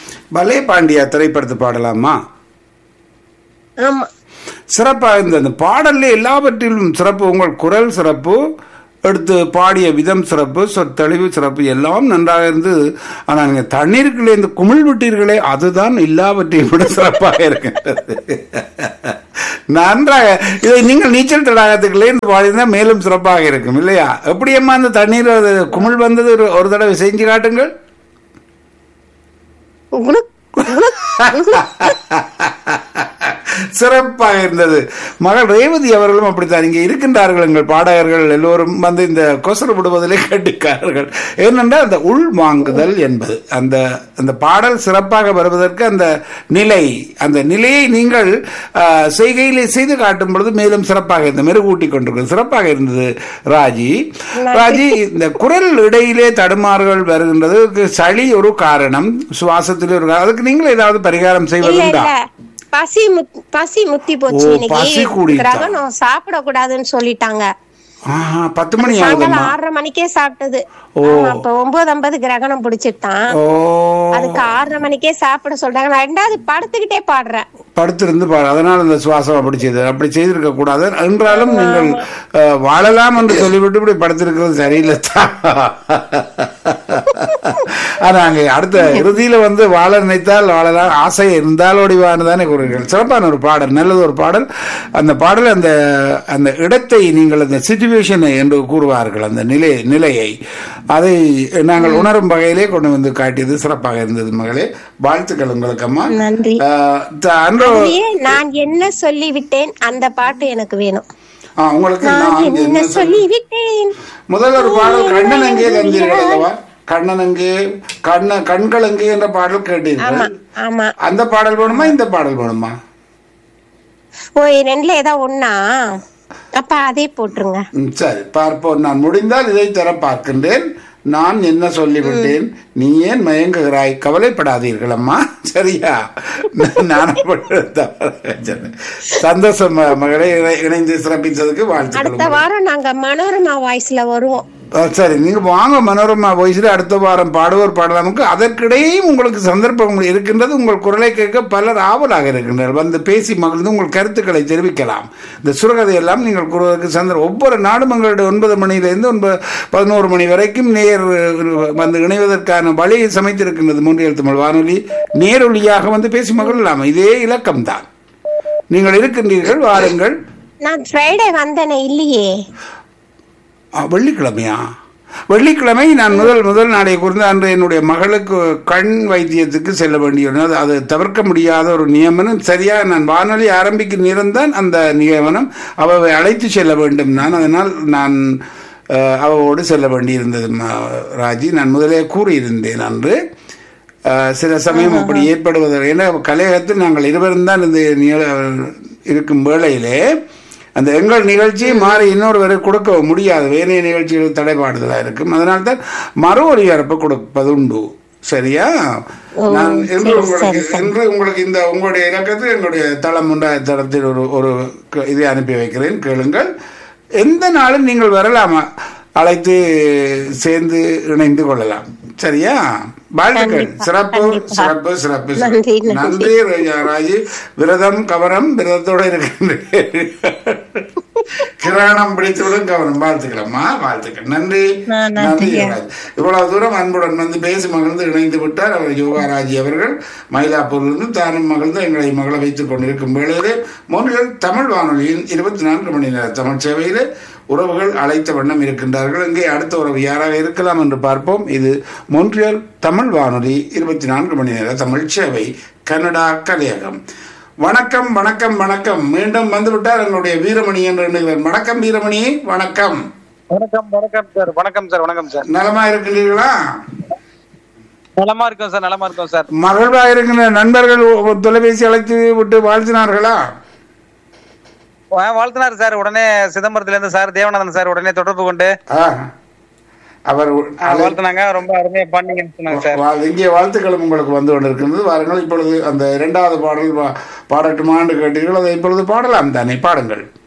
பலே பாண்டியா திரைப்படத்து பாடலாமா ஆமா சிறப்பாக இருந்தது அந்த பாடல்ல எல்லாவற்றிலும் சிறப்பு உங்கள் குரல் சிறப்பு எடுத்து பாடிய விதம் சிறப்பு சொற்தெளிவு சிறப்பு எல்லாம் நன்றாக இருந்தது ஆனால் நீங்கள் தண்ணீருக்குள்ளே இந்த குமிழ் விட்டீர்களே அதுதான் எல்லாவற்றையும் விட சிறப்பாக இருக்கின்றது நன்றாக இதை நீங்கள் நீச்சல் தடாகத்துக்குள்ளே இருந்து பாடினா மேலும் சிறப்பாக இருக்கும் இல்லையா எப்படியம்மா அந்த தண்ணீர் அது குமிழ் வந்தது ஒரு ஒரு தடவை செஞ்சு காட்டுங்கள் குளுக், குளுக், குளுக். சிறப்பாக இருந்தது மகள் ரேவதி அவர்களும் அப்படித்தான் இங்கே இருக்கின்றார்கள் எங்கள் பாடகர்கள் எல்லோரும் வந்து இந்த கொசறு விடுவதிலே கட்டிக்காரர்கள் ஏனென்றால் அந்த உள் வாங்குதல் என்பது அந்த அந்த பாடல் சிறப்பாக வருவதற்கு அந்த நிலை அந்த நிலையை நீங்கள் ஆஹ், செய்கையிலே செய்து காட்டும் பொழுது மேலும் சிறப்பாக இருந்தது மெருகூட்டி கொண்டிருக்கிறது சிறப்பாக இருந்தது ராஜி ராஜி இந்த குரல் இடையிலே தடுமாறுகள் வருகின்றது இதுக்கு சளி ஒரு காரணம் சுவாசத்திலே ஒரு காரணம். அதுக்கு நீங்கள் ஏதாவது பரிகாரம் இல்ல செய்வதுண்டா இல்ல பசி முத்- பசி முத்தி போச்சு ஓ, பசி இன்னைக்கு கூடிருச்சா? கிரகணம் சாப்பிட கூடாதுன்னு சொல்லிட்டாங்க ஆஹா, பத்து மணி சாயங்காலம் ஆகுதும்மா ஆறரை மணிக்கே சாப்பிட்டது ஓ. ஆமா, இப்ப ஒன்பது ஐம்பது கிரகணம் பிடிச்சிட்டான் ஓ அதுக்கு ஆறரை மணிக்கே சாப்பிட சொல்றாங்க நான் ரெண்டாவது படுத்துக்கிட்டே பாடுறேன் படுத்திருந்து பாரு அதனால் அந்த சுவாசம் அப்படி செய்தது அப்படி செய்திருக்க கூடாது என்றாலும் நீங்கள் அஹ், வாழலாம் என்று சொல்லிவிட்டு இப்படி படுத்திருக்கிறது சரியில்லை தான் ஆனா அங்கே அடுத்த இறுதியில வந்து வாழ நினைத்தால் வாழலாம் ஆசை இருந்தால் ஓடிவான்னு தானே கூறுகிறீர்கள் சிறப்பான ஒரு பாடல் நல்லது ஒரு பாடல் அந்த பாடல் அந்த அந்த இடத்தை நீங்கள் அந்த சிச்சுவேஷனை என்று கூறுவார்கள் அந்த நிலை நிலையை அதை நாங்கள் உணரும் வகையிலே கொண்டு வந்து காட்டியது சிறப்பாக இருந்தது மகளே வாழ்த்துக்கள் உங்களுக்கு அம்மா நன்றி ஆஹ் த- அன்றோ அதுலயே நான் என்ன சொல்லிவிட்டேன் அந்த பாட்டு எனக்கு வேணும் ஆ, உங்களுக்கு நான் நான் என்ன என்ன சொல்லி சொல்லிவிட்டேன் முதல் ஒரு பாடல் கண்ணன் அங்கே தந்தீர்கள் அல்லவா கண்ணன் அங்கே கண்ண கண்கள் அங்கே என்ற பாடல் ஆமா கேட்டீர்கள் ஆமா அந்த பாடல் வேணுமா இந்த பாடல் வேணுமா ஓ ரெண்டுல ஏதோ ஒண்ணா அப்ப அதே போட்டுருங்க ம், சரி பார்ப்போம் நான் முடிந்தால் இதை தர பார்க்கின்றேன் நான் என்ன சொல்லிவிட்டேன் நீ ஏன் மயங்குகிறாய் கவலைப்படாதீர்கள் அம்மா சரியா நான் சந்தோஷம் ம- மகளே இணை- இணைந்து சிறப்பித்ததுக்கு வாழ்த்துக்கள் அடுத்த வாரம் நாங்க மனோரமா வாய்ஸ்ல வருவோம் ஆ, சரி நீங்க வாங்க மனோரமா வயசுல அடுத்த வாரம் பாடுவோர் பாடலாமுக்கு அதற்கிடையும் உங்களுக்கு சந்தர்ப்பம் இருக்கின்றது உங்கள் குரலை கேட்க பலர் ஆவலாக இருக்கின்றனர் வந்து பேசி மகிழ்ந்து உங்கள் கருத்துக்களை தெரிவிக்கலாம் இந்த சுரகதையெல்லாம் நீங்கள் கூறுவதற்கு சந்தர்ப்பம் ஒவ்வொரு நாடும் எங்களுடைய ஒன்பது மணியிலிருந்து ஒன்பது பதினோரு மணி வரைக்கும் நேர் வந்து இணைவதற்கான வழியை சமைத்திருக்கின்றது மூன்றியல் தமிழ் வானொலி நேரொலியாக வந்து பேசி மகிழலாம் இதே இலக்கம்தான் நீங்கள் இருக்கின்றீர்கள் வாருங்கள் நான் ஃப்ரைடே வந்தேனே இல்லையே ஆ, வெள்ளிக்கிழமையா வெள்ளிக்கிழமை நான் முதல் முதல் நாளை கூர்ந்து அன்று என்னுடைய மகளுக்கு கண் வைத்தியத்துக்கு செல்ல வேண்டிய அது தவிர்க்க முடியாத ஒரு நியமனம் சரியா நான் வானொலி ஆரம்பிக்கும் நேரம்தான் அந்த நியமனம் அவவை அழைத்து செல்ல வேண்டும் நான் அதனால் நான் அஹ், அவவோடு செல்ல வேண்டியிருந்தது ம- ராஜி நான் முதலே கூறியிருந்தேன் அன்று அஹ், சில சமயம் அப்படி ஏற்படுவதற்கு ஏன்னா கலையகத்தில் நாங்கள் இருவரும் தான் இந்த நில- இருக்கும் வேளையிலே அந்த எங்கள் நிகழ்ச்சியை மாறி இன்னொருவரை கொடுக்க முடியாது வேறு நிகழ்ச்சிகள் தடைபாடுதலாக இருக்கும் அதனால தான் மறு ஒலிபரப்பு கொடுப்பது உண்டு சரியா நான் என்று உங்களுக்கு என்று உங்களுக்கு இந்த உங்களுடைய இலக்கத்தில் என்னுடைய தளம் உண்டா தளத்தில் ஒரு ஒரு க- இதை அனுப்பி வைக்கிறேன் கேளுங்கள் எந்த நாளும் நீங்கள் வரலாமா அழைத்து சேர்ந்து இணைந்து கொள்ளலாம் சரியா வாழ்த்துக்கள் சிறப்பு சிறப்பு சிறப்பு நன்றி, சிறப்பு. நன்றி. நன்றி ராஜா ராஜி விரதம் கவனம் விரதத்தோட இருக்கின்றேன் கிரகணம் பிடித்தவுடன் கவனம் வாழ்த்துக்கலாமா வாழ்த்துக்கள் நன்றி நான் நன்றி நன்றியா. ராஜ். இவ்வளவு தூரம் அன்புடன் வந்து பேசி மகிழ்ந்து இணைந்து விட்டார் அவர் யோகாராஜி அவர்கள் மயிலாப்பூரிலிருந்து தானும் மகிழ்ந்து எங்களை மகளை வைத்துக் கொண்டிருக்கும் வேளையிலே மூன்றில் தமிழ் வானொலியின் இருபத்தி நான்கு மணி நேர தமிழ் சேவையிலே உறவுகள் அழைத்த வண்ணம் இருக்கின்றார்கள் இங்கே அடுத்த உறவு யாராக இருக்கலாம் என்று பார்ப்போம் இது மொன்றியல் தமிழ் வானொலி இருபத்தி நான்கு மணி நேர தமிழ் சேவை கனடா கலையகம் வணக்கம் வணக்கம் வணக்கம் மீண்டும் வந்துவிட்டார் எங்களுடைய வீரமணி என்று எண்ணுகிறேன் வணக்கம் வீரமணி வணக்கம் வணக்கம் வணக்கம் சார் வணக்கம் சார் வணக்கம் சார் நலமா இருக்கின்றீர்களா நலமா இருக்கோம் சார் நலமா இருக்கோம் சார் மகிழ்வா இருக்கின்ற நண்பர்கள் ஒ- தொலைபேசி அழைத்து விட்டு வாழ்த்தினார்களா ஆ, வாழ்த்தினார் சார் உடனே சிதம்பரத்துல இருந்து சார் தேவநாதன் சார் உடனே தொடர்பு கொண்டு ஆ. அவர் ஆ, வாழ்த்துனாங்க ரொம்ப அருமையா பண்ணீங்கன்னு சொன்னாங்க சார் வா- இங்கே வாழ்த்துக்களும் உங்களுக்கு வந்து கொண்டிருக்கின்றது வாருங்கள் இப்பொழுது அந்த இரண்டாவது பாடல் பா- பாடட்டுமா என்று கேட்டீர்கள் அதை இப்பொழுது பாடலாம் தானே பாடுங்கள்